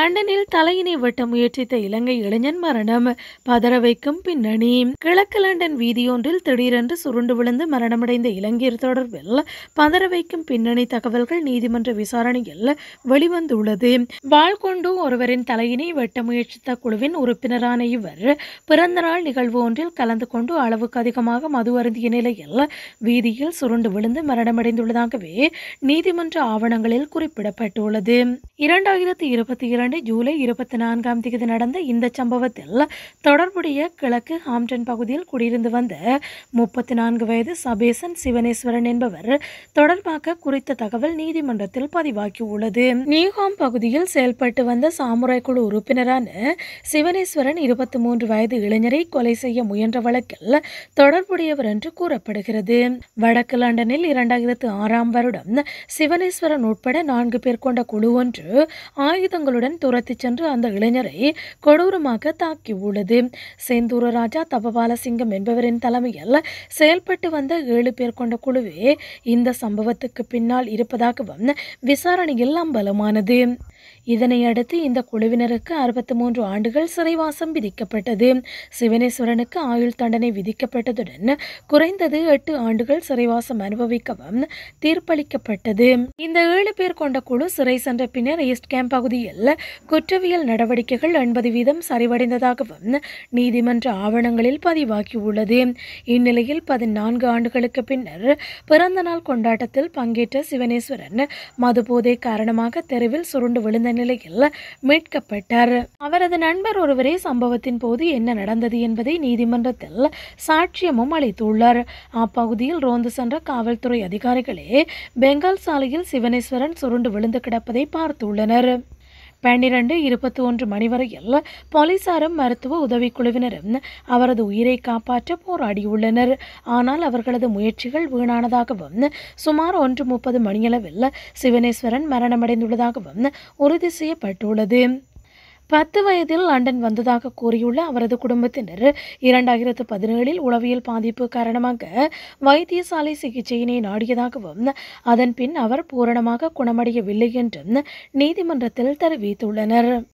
லண்டனில் தலையினை வெட்ட முயற்சித்த இலங்கை இளைஞன் மரணம் பதற வைக்கும் பின்னணி கிழக்கு லண்டன் வீதியொன்றில் திடீரென்று சுருண்டு விழுந்து மரணமடைந்த இலங்கையர் தொடர்பில் பதற வைக்கும் பின்னணி தகவல்கள் நீதிமன்ற விசாரணையில் வெளிவந்துள்ளது வாள் கொண்டு ஒருவரின் தலையினை வெட்ட முயற்சித்த குழுவின் உறுப்பினரான இவர் பிறந்தநாள் நிகழ்வு ஒன்றில் கலந்து கொண்டு அளவுக்கு அதிகமாக மது அருந்திய நிலையில் வீதியில் சுருண்டு விழுந்து மரணமடைந்துள்ளதாகவே நீதிமன்ற ஆவணங்களில் குறிப்பிடப்பட்டுள்ளது இரண்டாயிரத்தி இருபத்தி இரண்டு ஜூலை இருபத்தி நான்காம் தேதி நடந்த இந்த சம்பவத்தில் தொடர்புடைய கிழக்கு ஹாம்டன் பகுதியில் குடியிருந்து வந்த முப்பத்தி நான்கு வயது சபேசன் சிவனேஸ்வரன் என்பவர் தொடர்பாக குறித்த தகவல் நீதிமன்றத்தில் பதிவாகியுள்ளது நியூஹாம் பகுதியில் செயல்பட்டு வந்த சாமுராய் குழு உறுப்பினரான சிவனேஸ்வரன் இருபத்தி மூன்று வயது இளைஞரை கொலை செய்ய முயன்ற வழக்கில் தொடர்புடையவர் என்று கூறப்படுகிறது வடக்கு லண்டனில் இரண்டாயிரத்து ஆறாம் வருடம் சிவனேஸ்வரன் உட்பட நான்கு பேர் கொண்ட குழு ஒன்று ஆயுதங்களுடன் துரத்திச் சென்று அந்த இளைஞரை கொடூரமாக தாக்கியுள்ளது செந்தூர ராஜா தபபாலசிங்கம் என்பவரின் தலைமையில் செயல்பட்டு வந்த ஏழு பேர் கொண்ட குழுவே இந்த சம்பவத்துக்கு பின்னால் இருப்பதாகவும் விசாரணையில் அம்பலமானது இதனை அடுத்து இந்த குழுவினருக்கு அறுபத்தி மூன்று ஆண்டுகள் சிறைவாசம் விதிக்கப்பட்டது சிவனேஸ்வரனுக்கு ஆயுள் தண்டனை விதிக்கப்பட்டதுடன் குறைந்தது எட்டு ஆண்டுகள் சிறைவாசம் அனுபவிக்கவும் தீர்ப்பளிக்கப்பட்டது இந்த ஏழு பேர் கொண்ட குழு சிறை சென்ற பின்னர் ஈஸ்ட் கேம்ப் பகுதியில் குற்றவியல் நடவடிக்கைகள் எண்பது வீதம் சரிவடைந்ததாகவும் நீதிமன்ற ஆவணங்களில் பதிவாகியுள்ளது இந்நிலையில் பதினான்கு ஆண்டுகளுக்கு பின்னர் பிறந்த நாள் கொண்டாட்டத்தில் பங்கேற்ற சிவனேஸ்வரன் மதுபோதை காரணமாக தெருவில் சுருண்டு விழுந்த நிலையில் மீட்கப்பட்டார் அவரது நண்பர் ஒருவரே சம்பவத்தின் போது என்ன நடந்தது என்பதை நீதிமன்றத்தில் சாட்சியமும் அளித்துள்ளார் அப்பகுதியில் ரோந்து சென்ற காவல்துறை அதிகாரிகளே பெங்கால் சாலையில் சிவனேஸ்வரன் சுருண்டு விழுந்து கிடப்பதை பார்த்துள்ளனர் பன்னிரண்டு இருபத்தி ஒன்று மணி வரையில் போலீசாரும் மருத்துவ உதவிக்குழுவினரும் அவரது உயிரை காப்பாற்ற போராடியுள்ளனர் ஆனால் அவர்களது முயற்சிகள் வீணானதாகவும் சுமார் ஒன்று முப்பது மணியளவில் சிவனேஸ்வரன் மரணமடைந்துள்ளதாகவும் உறுதி செய்யப்பட்டுள்ளது பத்து வயதில் லண்டன் வந்ததாக கூறியுள்ள அவரது குடும்பத்தினர் இரண்டாயிரத்து பதினேழில் உளவியல் பாதிப்பு காரணமாக வைத்தியசாலை சிகிச்சையினை நாடியதாகவும் அதன் பின் அவர் பூரணமாக குணமடையவில்லை என்றும் நீதிமன்றத்தில் தெரிவித்துள்ளனர்